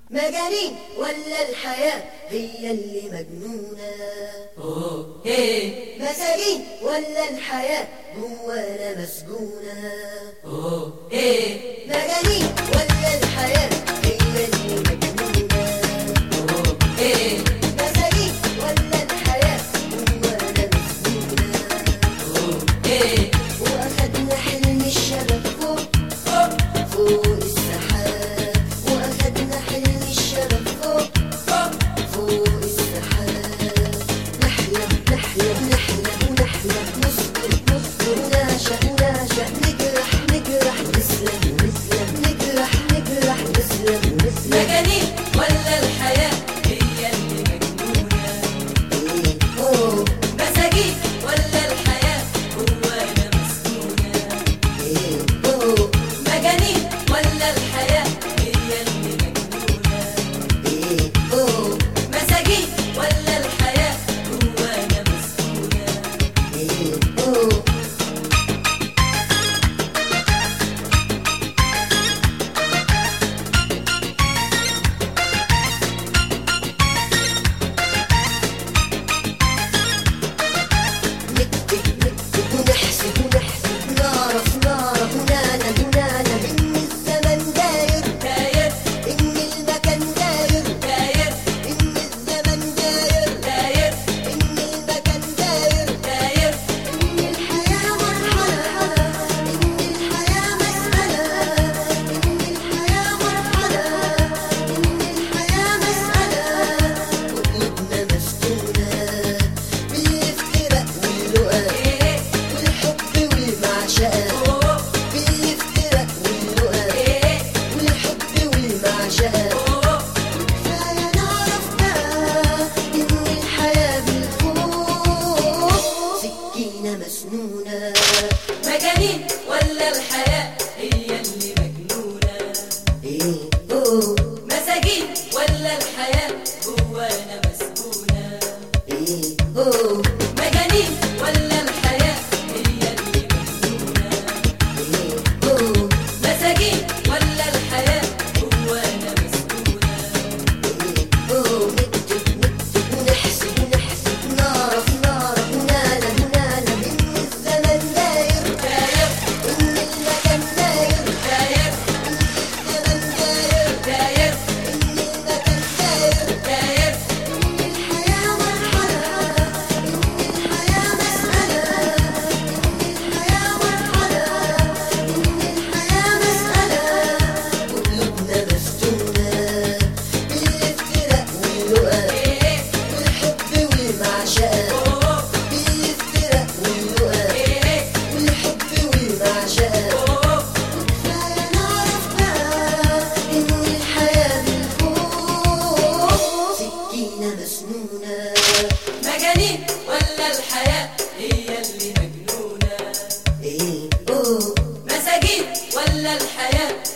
مجانين ولا الحياة هي اللي مجنونة اوه ايه مساجين ولا الحياة جوانا مسجونة اوه ايه مجانين ولا الحياة هي اللي مجنونة اوه ايه مساجين ولا الحياة جوانا مسجونة اوه ايه وأخدنا حلم الشباب فوق فوق فوق السحاب وأخدنا حلم الشباب فوق فوق فوق السحاب نحلم نحلم نحلم ونحلم نصبر نصبر ونعشق ونعشق نجرح نجرح نسلم نسلم نجرح نجرح نسلم نسلم مجانين ولا الحياة هي اللي مجنونة أوه مساجين ولا الحياة جوانا مسكونة أوه مجانين ولا الحياة هي اللي مجنونة أوه مساجين ولا الحياة جوانا مسكونة أوه نكتب نكتب ونحسب ونحسب نعرف نعرف ونعلم ونعلم إن الزمن داير داير إن المكان داير داير إن الزمن داير داير إن المكان داير داير إن الحياة مرحلة إن الحياة مسألة إن الحياة مرحلة إن الحياة مسألة قلوبنا مسكونة بالافتراء واللقاء ايه والحب والمعشقة اوه بالافتراء واللقاء ايه والحب والمعشقة اوه كفاية نعرف بقى إن الحياة بالخوف سكينة مسنونة مجانين ولا الحياة هي اللي مجنونة إيه أوه مساجين ولا الحياة جوانا مسكونة إيه أوه مجانين ولا الحياة هي اللي مجنونة إيه أوه مساجين ولا الحياة جوانا مسكونة إيه أوه نكتب نكتب ونحسب ونحسب نعرف نعرف ونعلم ونعلم إن الزمن داير داير إن المكان داير داير الزمن داير داير إن المكان داير داير إن الحياة مرحلة إن الحياة مسألة إن الحياة مرحلة إن الحياة مسألة قلوبنا مفتونة بالافتراء واللقاء ايه والحب والمعشقة اوه بالافتراء واللقاء ايه والحب والمعشقة اوه كفاية نعرف بقى إن الحياة بالخوف سكينة مسنونة مجانين ولا الحياة هي اللي مجنونة إيه أوه مساجين ولا الحياة